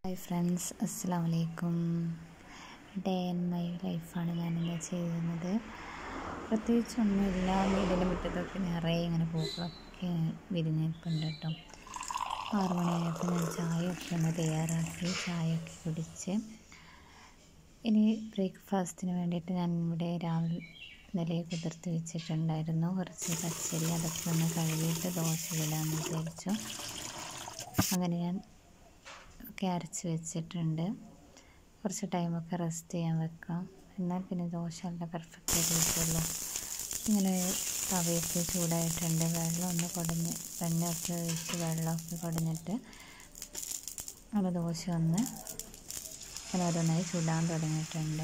hi friends അസ്സാം വലൈക്കും day in my ലൈഫാണ് ഞാനിന്ന് ചെയ്യുന്നത് പ്രത്യേകിച്ചൊന്നുമില്ല വീടിൻ്റെ മുറ്റത്തൊക്കെ നിറയെ ഇങ്ങനെ പൂക്കളൊക്കെ വിരിഞ്ഞിരിപ്പുണ്ട് കേട്ടോ ആറു മണിയായപ്പോൾ ഞാൻ ചായയൊക്കെ ഒന്ന് തയ്യാറാക്കി ചായയൊക്കെ കുടിച്ച് ഇനി ബ്രേക്ക്ഫാസ്റ്റിന് വേണ്ടിയിട്ട് ഞാൻ ഇവിടെ രാവിലെ ഇന്നലെ കുതിർത്ത് വെച്ചിട്ടുണ്ടായിരുന്നു കുറച്ച് പച്ചരി അതൊക്കെ ഒന്ന് കഴുകിയിട്ട് ദോശ ഇടാമെന്ന് വിചാരിച്ചു അങ്ങനെ ഞാൻ ഒക്കെ അരച്ച് വെച്ചിട്ടുണ്ട് കുറച്ച് ടൈമൊക്കെ റെസ്റ്റ് ചെയ്യാൻ വെക്കാം എന്നാൽ പിന്നെ ദോശ നല്ല പെർഫെക്റ്റ് ആയിട്ട് കിട്ടുള്ളൂ ഇങ്ങനെ തവയൊക്കെ ചൂടായിട്ടുണ്ട് വെള്ളം ഒന്ന് കുടഞ്ഞ് വെണ്ണയൊക്കെ ഒഴിച്ച് വെള്ളമൊക്കെ കുടഞ്ഞിട്ട് നമ്മൾ ദോശ ഒന്ന് അങ്ങനെ ഓരോന്നായി ചൂടാൻ തുടങ്ങിയിട്ടുണ്ട്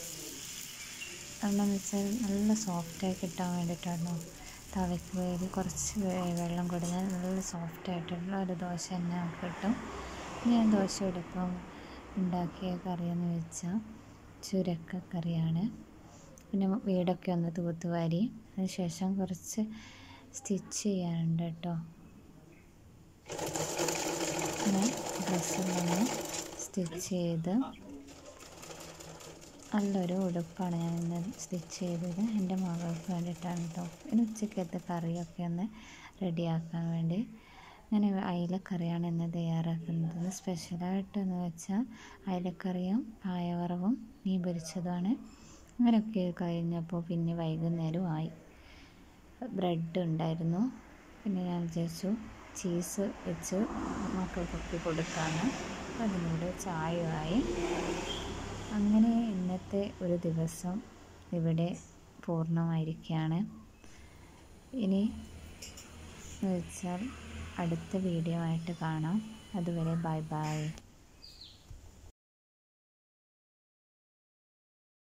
കാരണം വെച്ചാൽ നല്ല സോഫ്റ്റായി കിട്ടാൻ വേണ്ടിയിട്ടാണ് തവയ്ക്ക് വേണ്ടി കുറച്ച് വെള്ളം കുടഞ്ഞാൽ നല്ല സോഫ്റ്റായിട്ടുള്ള ഒരു ദോശ തന്നെ നമുക്ക് കിട്ടും ഞാൻ ദോശയുടെ ഇപ്പം ഉണ്ടാക്കിയ കറിയെന്ന് വെച്ചാൽ ചുരക്ക കറിയാണ് പിന്നെ വീടൊക്കെ ഒന്ന് തൂത്തുവാരി അതിനുശേഷം കുറച്ച് സ്റ്റിച്ച് ചെയ്യാനുണ്ട് കേട്ടോ അങ്ങനെ ഡ്രസ്സെല്ലാം സ്റ്റിച്ച് ചെയ്ത് നല്ലൊരു ഉടുപ്പാണ് ഞാൻ ഇന്ന് സ്റ്റിച്ച് ചെയ്തത് എൻ്റെ മകൾക്ക് വേണ്ടിയിട്ടാണ് കേട്ടോ പിന്നെ ഉച്ചക്കത്തെ കറിയൊക്കെ ഒന്ന് റെഡിയാക്കാൻ വേണ്ടി അങ്ങനെ അയിലക്കറിയാണ് ഇന്ന് തയ്യാറാക്കുന്നത് സ്പെഷ്യലായിട്ടെന്ന് വെച്ചാൽ അയിലക്കറിയും പായവറവും മീൻ പൊരിച്ചതുമാണ് അങ്ങനെയൊക്കെ കഴിഞ്ഞപ്പോൾ പിന്നെ വൈകുന്നേരമായി ബ്രെഡ് ഉണ്ടായിരുന്നു പിന്നെ ഞാൻ വിചാരിച്ചു ചീസ് വെച്ച് മക്കൾക്കൊക്കെ കൊടുക്കാമെന്ന് അതിനൂടെ ചായയായി അങ്ങനെ ഇന്നത്തെ ഒരു ദിവസം ഇവിടെ പൂർണ്ണമായിരിക്കുകയാണ് ഇനി എന്ന് വെച്ചാൽ അടുത്ത വീഡിയോ ആയിട്ട് കാണാം അതുവരെ ബൈ ബൈ